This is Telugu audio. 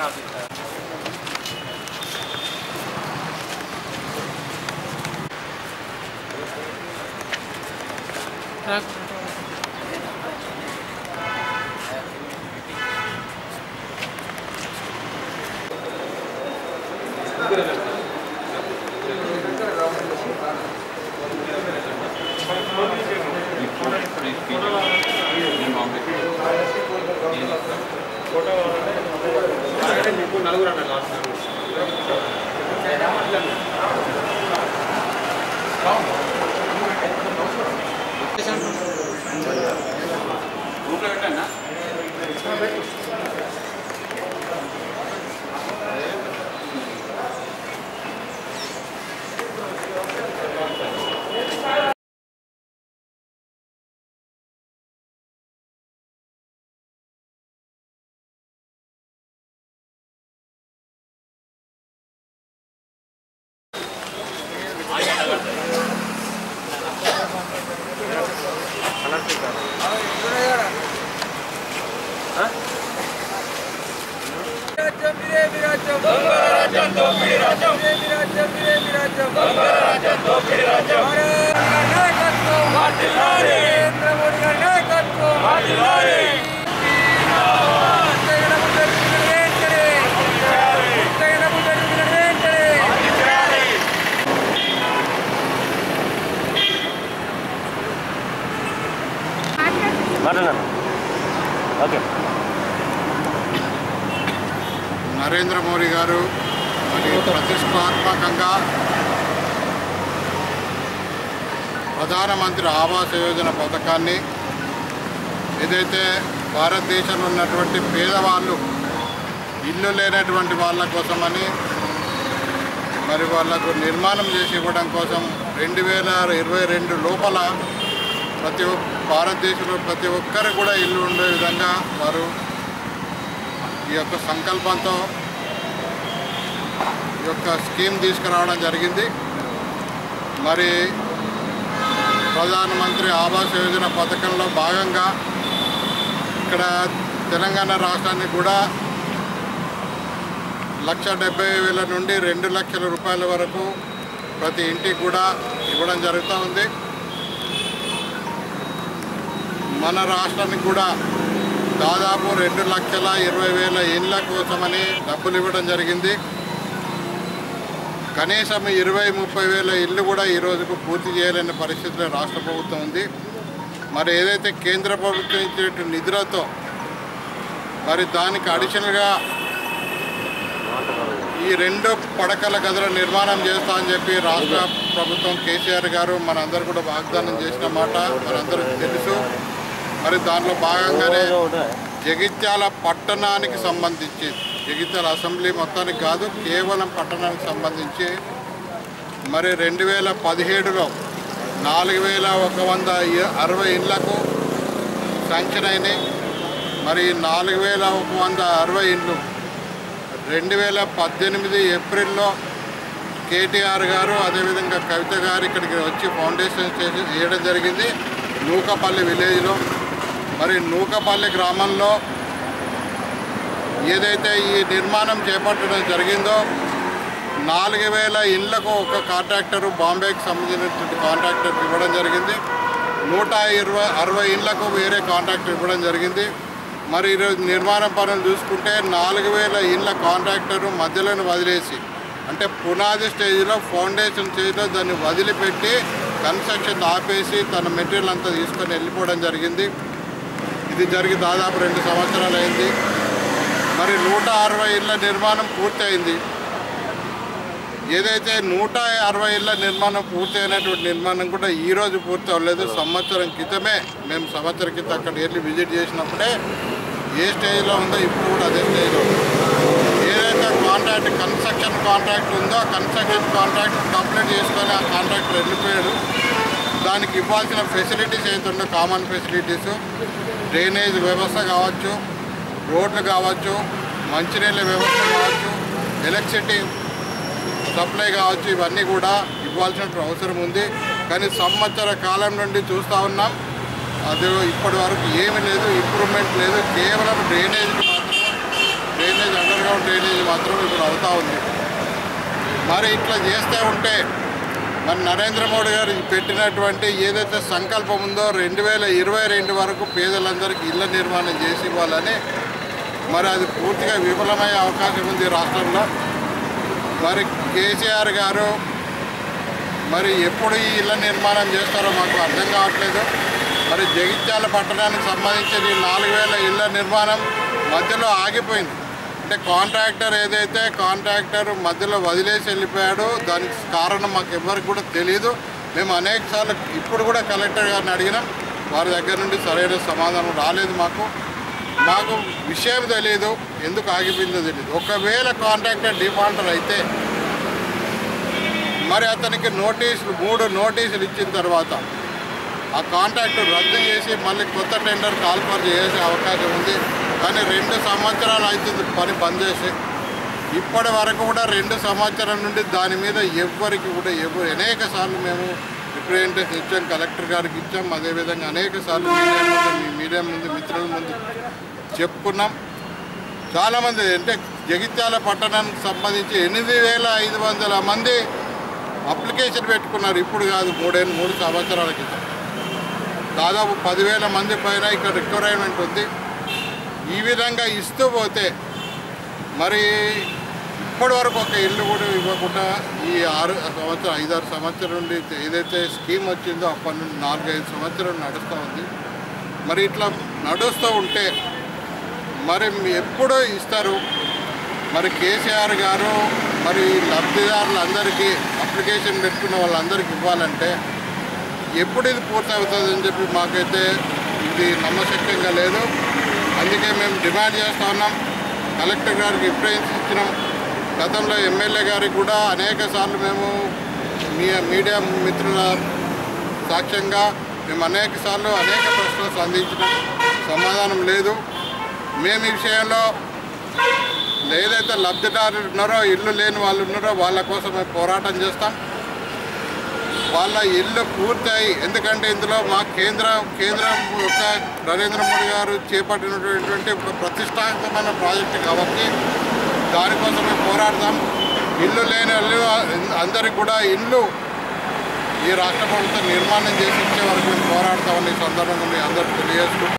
మాట్లాడన్నా ఓకే నరేంద్ర మోడీ గారు మరి ప్రతిష్టాత్మకంగా ప్రధానమంత్రి ఆవాస్ యోజన పథకాన్ని ఏదైతే భారతదేశంలో ఉన్నటువంటి పేదవాళ్ళు ఇల్లు లేనటువంటి వాళ్ళ కోసమని మరి వాళ్ళకు నిర్మాణం చేసి ఇవ్వడం కోసం రెండు వేల ఇరవై రెండు లోపల ప్రతి ఒక్క భారతదేశంలో ప్రతి ఒక్కరు కూడా ఇల్లు ఉండే విధంగా వారు ఈ యొక్క సంకల్పంతో ఈ యొక్క స్కీమ్ తీసుకురావడం జరిగింది మరి ప్రధానమంత్రి ఆవాస్ యోజన పథకంలో భాగంగా ఇక్కడ తెలంగాణ రాష్ట్రానికి కూడా లక్ష డెబ్బై వేల నుండి రెండు లక్షల రూపాయల వరకు ప్రతి ఇంటికి కూడా ఇవ్వడం జరుగుతూ ఉంది మన రాష్ట్రానికి కూడా దాదాపు రెండు లక్షల ఇరవై వేల ఇండ్ల కోసమని డబ్బులు ఇవ్వడం జరిగింది కనీసం ఇరవై ముప్పై వేల ఇల్లు కూడా ఈ రోజుకు పూర్తి చేయలేని పరిస్థితిలో రాష్ట్ర ప్రభుత్వం ఉంది మరి ఏదైతే కేంద్ర ప్రభుత్వం ఇచ్చేటువంటి నిధులతో మరి దానికి అడిషనల్గా ఈ రెండు పడకల గదుల నిర్మాణం చేస్తా అని చెప్పి రాష్ట్ర ప్రభుత్వం కేసీఆర్ గారు మనందరూ కూడా వాగ్దానం చేసిన మాట మనందరికీ తెలుసు మరి దాంట్లో భాగంగానే జగిత్యాల పట్టణానికి సంబంధించి జగిత్యాల అసెంబ్లీ మొత్తానికి కాదు కేవలం పట్టణానికి సంబంధించి మరి రెండు వేల పదిహేడులో నాలుగు వేల ఒక వంద ఇ- అరవై ఇండ్లకు శాంక్షన్ అయినాయి మరి నాలుగు వేల ఒక వంద అరవై ఇండ్లు రెండు వేల పద్దెనిమిది ఏప్రిల్లో కేటీఆర్ గారు అదేవిధంగా కవిత గారు ఇక్కడికి వచ్చి ఫౌండేషన్ చేసి చేయడం జరిగింది నూకపల్లి విలేజ్లో మరి నూకపల్లి గ్రామంలో ఏదైతే ఈ నిర్మాణం చేపట్టడం జరిగిందో నాలుగు వేల ఇండ్లకు ఒక కాంట్రాక్టరు బాంబేకి సంబంధించినటువంటి కాంట్రాక్టర్ ఇవ్వడం జరిగింది నూట ఇరవై అరవై ఇండ్లకు వేరే కాంట్రాక్టర్ ఇవ్వడం జరిగింది మరి ఈరోజు నిర్మాణ పనులు చూసుకుంటే నాలుగు వేల ఇండ్ల కాంట్రాక్టరు మధ్యలోనే వదిలేసి అంటే పునాది స్టేజ్లో ఫౌండేషన్ స్టేజ్లో దాన్ని వదిలిపెట్టి కన్స్ట్రక్షన్ ఆపేసి తన మెటీరియల్ అంతా తీసుకొని వెళ్ళిపోవడం జరిగింది ఇది జరిగి దాదాపు రెండు సంవత్సరాలు అయింది మరి నూట అరవై ఇళ్ళ నిర్మాణం పూర్తయింది ఏదైతే నూట అరవై ఇళ్ళ నిర్మాణం పూర్తయినటువంటి నిర్మాణం కూడా ఈ రోజు పూర్తి అవ్వలేదు సంవత్సరం క్రితమే మేము సంవత్సరం క్రితం అక్కడ వెళ్ళి విజిట్ చేసినప్పుడే ఏ స్టేజ్లో ఉందో ఇప్పుడు కూడా అదే స్టేజ్లో ఉంది. ఏదైతే కాంట్రాక్ట్ కన్స్ట్రక్షన్ కాంట్రాక్ట్ ఉందో ఆ కన్స్ట్రక్షన్ కాంట్రాక్ట్ కంప్లీట్ చేసుకొని ఆ కాంట్రాక్టర్ వెళ్ళిపోయాడు దానికి ఇవ్వాల్సిన ఫెసిలిటీస్ ఏదైతే కామన్ ఫెసిలిటీస్ డ్రైనేజ్ వ్యవస్థ కావచ్చు రోడ్లు కావచ్చు మంచినీళ్ళ వ్యవస్థ కావచ్చు ఎలక్ట్రిసిటీ సప్లై కావచ్చు ఇవన్నీ కూడా ఇవ్వాల్సిన అవసరం ఉంది కానీ సంవత్సర కాలం నుండి చూస్తూ ఉన్నాం అది ఇప్పటి వరకు ఏమీ లేదు ఇంప్రూవ్మెంట్ లేదు కేవలం డ్రైనేజ్కి మాత్రమే డ్రైనేజ్ అండర్ గ్రౌండ్ డ్రైనేజ్ మాత్రం ఇప్పుడు అవుతా ఉంది మరి ఇట్లా చేస్తూ ఉంటే మరి నరేంద్ర మోడీ గారు పెట్టినటువంటి ఏదైతే సంకల్పం ఉందో రెండు వేల ఇరవై రెండు వరకు పేదలందరికీ ఇళ్ల నిర్మాణం చేసి ఇవ్వాలని మరి అది పూర్తిగా విఫలమయ్యే అవకాశం ఉంది రాష్ట్రంలో మరి కేసీఆర్ గారు మరి ఎప్పుడు ఈ ఇళ్ల నిర్మాణం చేస్తారో మాకు అర్థం కావట్లేదు మరి జగిత్యాల పట్టణానికి సంబంధించిన ఈ నాలుగు వేల ఇళ్ల నిర్మాణం మధ్యలో ఆగిపోయింది అంటే కాంట్రాక్టర్ ఏదైతే కాంట్రాక్టర్ మధ్యలో వదిలేసి వెళ్ళిపోయాడో దానికి కారణం మాకు ఎవరికి కూడా తెలియదు మేము అనేక సార్లు ఇప్పుడు కూడా కలెక్టర్ గారిని అడిగినాం వారి దగ్గర నుండి సరైన సమాధానం రాలేదు మాకు మాకు విషయం తెలియదు ఎందుకు ఆగిపోయిందో తెలియదు ఒకవేళ కాంట్రాక్టర్ డిఫాల్టర్ అయితే మరి అతనికి నోటీసులు మూడు నోటీసులు ఇచ్చిన తర్వాత ఆ కాంట్రాక్ట్ రద్దు చేసి మళ్ళీ కొత్త టెండర్ కాల్ఫర్ చేసే అవకాశం ఉంది కానీ రెండు సంవత్సరాలు అవుతుంది పని బంద్ చేసి ఇప్పటి వరకు కూడా రెండు సంవత్సరాల నుండి దాని మీద ఎవ్వరికి కూడా ఎవరు అనేక సార్లు మేము రిప్రజెంటేషన్ ఇచ్చాం కలెక్టర్ గారికి ఇచ్చాం అదేవిధంగా అనేక సార్లు మీడియా ముందు మీ మీడియా ముందు మిత్రుల ముందు చెప్పుకున్నాం చాలామంది అంటే జగిత్యాల పట్టణానికి సంబంధించి ఎనిమిది వేల ఐదు వందల మంది అప్లికేషన్ పెట్టుకున్నారు ఇప్పుడు కాదు మూడేళ్ళు మూడు సంవత్సరాల క్రితం దాదాపు పదివేల మంది పైన ఇక్కడ రిక్వైర్మెంట్ ఉంది ఈ విధంగా ఇస్తూ పోతే మరి ఇప్పటి వరకు ఒక ఇల్లు కూడా ఇవ్వకుండా ఈ ఆరు సంవత్సరం ఐదారు సంవత్సరం నుండి ఏదైతే స్కీమ్ వచ్చిందో అప్పటి నుండి నాలుగైదు సంవత్సరాలు నడుస్తూ ఉంది మరి ఇట్లా నడుస్తూ ఉంటే మరి మీ ఎప్పుడో ఇస్తారు మరి కేసీఆర్ గారు మరి లబ్ధిదారులందరికీ అప్లికేషన్ పెట్టుకున్న వాళ్ళందరికీ ఇవ్వాలంటే ఎప్పుడు ఇది పూర్తి అవుతుంది అని చెప్పి మాకైతే ఇది నమ్మశక్యంగా లేదు అందుకే మేము డిమాండ్ చేస్తూ ఉన్నాం కలెక్టర్ గారికి ఇన్ఫ్లుయెన్స్ ఇచ్చినాం గతంలో ఎమ్మెల్యే గారికి కూడా అనేక సార్లు మేము మీ మీడియా మిత్రుల సాక్ష్యంగా మేము అనేక సార్లు అనేక ప్రశ్నలు సంధించినాం సమాధానం లేదు మేము ఈ విషయంలో ఏదైతే లబ్ధిదారులు ఉన్నారో ఇల్లు లేని వాళ్ళు ఉన్నారో వాళ్ళ కోసం మేము పోరాటం చేస్తాం వాళ్ళ ఇల్లు పూర్తయి ఎందుకంటే ఇందులో మా కేంద్ర కేంద్రం యొక్క నరేంద్ర మోడీ గారు చేపట్టినటువంటి ఒక ప్రతిష్టాత్మకమైన ప్రాజెక్టు కాబట్టి దానికోసం మేము పోరాడతాం ఇల్లు లేని వాళ్ళు అందరికి కూడా ఇల్లు ఈ రాష్ట్ర ప్రభుత్వం నిర్మాణం చేసి ఇచ్చే వరకు మేము పోరాడతామని ఈ సందర్భంగా మీ అందరికీ తెలియజేసుకుంటాం